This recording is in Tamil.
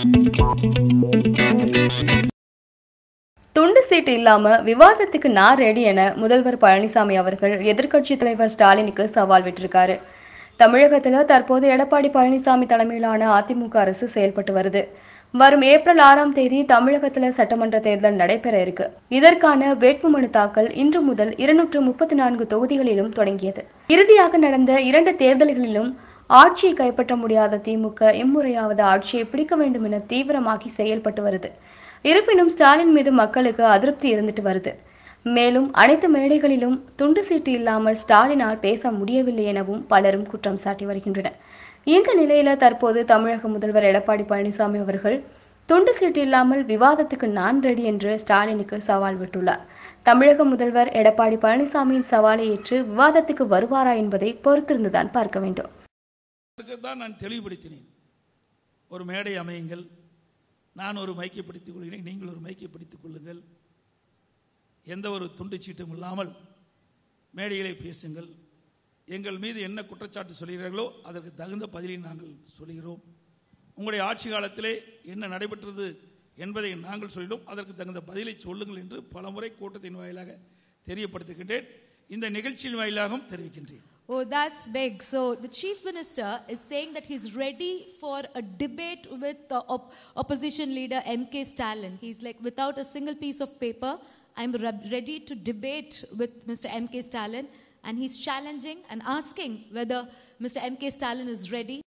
துண்டு சீட்டு இல்லாம விவாதத்துக்கு நான் ரெடி என முதல்வர் பழனிசாமி அவர்கள் எதிர்க்கட்சி தலைவர் ஸ்டாலினுக்கு சவால் விட்டிருக்காரு தமிழகத்துல தற்போது எடப்பாடி பழனிசாமி தலைமையிலான அதிமுக அரசு செயல்பட்டு வருது வரும் ஏப்ரல் ஆறாம் தேதி தமிழகத்துல சட்டமன்ற தேர்தல் நடைபெற இருக்கு இதற்கான வேட்புமனு தாக்கல் இன்று முதல் இருநூற்று முப்பத்தி நான்கு தொகுதிகளிலும் தொடங்கியது இறுதியாக நடந்த இரண்டு தேர்தல்களிலும் ஆட்சியை கைப்பற்ற முடியாத திமுக இம்முறையாவது ஆட்சியை பிடிக்க வேண்டும் என தீவிரமாகி செயல்பட்டு வருது இருப்பினும் ஸ்டாலின் மீது மக்களுக்கு அதிருப்தி இருந்துட்டு வருது மேலும் அனைத்து மேடைகளிலும் துண்டு சீட்டு இல்லாமல் ஸ்டாலினால் பேச முடியவில்லை எனவும் பலரும் குற்றம் சாட்டி வருகின்றனர் இந்த நிலையில தற்போது தமிழக முதல்வர் எடப்பாடி பழனிசாமி அவர்கள் துண்டு சீட்டு இல்லாமல் விவாதத்துக்கு நான் ரெடி என்று ஸ்டாலினுக்கு சவால் விட்டுள்ளார் தமிழக முதல்வர் எடப்பாடி பழனிசாமியின் சவாலை ஏற்று விவாதத்துக்கு வருவாரா என்பதை பொறுத்திருந்துதான் பார்க்க வேண்டும் தான் நான் தெளிவுபடுத்தினேன் ஒரு மேடை அமையுங்கள் நான் ஒரு மைக்கை பிடித்துக் கொள்கிறேன் நீங்கள் ஒரு மைக்கை பிடித்துக் கொள்ளுங்கள் எந்த ஒரு துண்டு சீட்டும் இல்லாமல் மேடைகளை பேசுங்கள் எங்கள் மீது என்ன குற்றச்சாட்டு சொல்கிறீர்களோ அதற்கு தகுந்த பதிலை நாங்கள் சொல்கிறோம் உங்களுடைய ஆட்சி காலத்திலே என்ன நடைபெற்றது என்பதை நாங்கள் சொல்கிறோம் அதற்கு தகுந்த பதிலை சொல்லுங்கள் என்று பலமுறை கூட்டத்தின் வாயிலாக தெரியப்படுத்துகின்றேன் இந்த நிகழ்ச்சியின் வாயிலாகவும் தெரிவிக்கின்றேன் Oh, that's big. So the chief minister is saying that he's ready for a debate with the op- opposition leader MK Stalin. He's like, without a single piece of paper, I'm re- ready to debate with Mr. MK Stalin. And he's challenging and asking whether Mr. MK Stalin is ready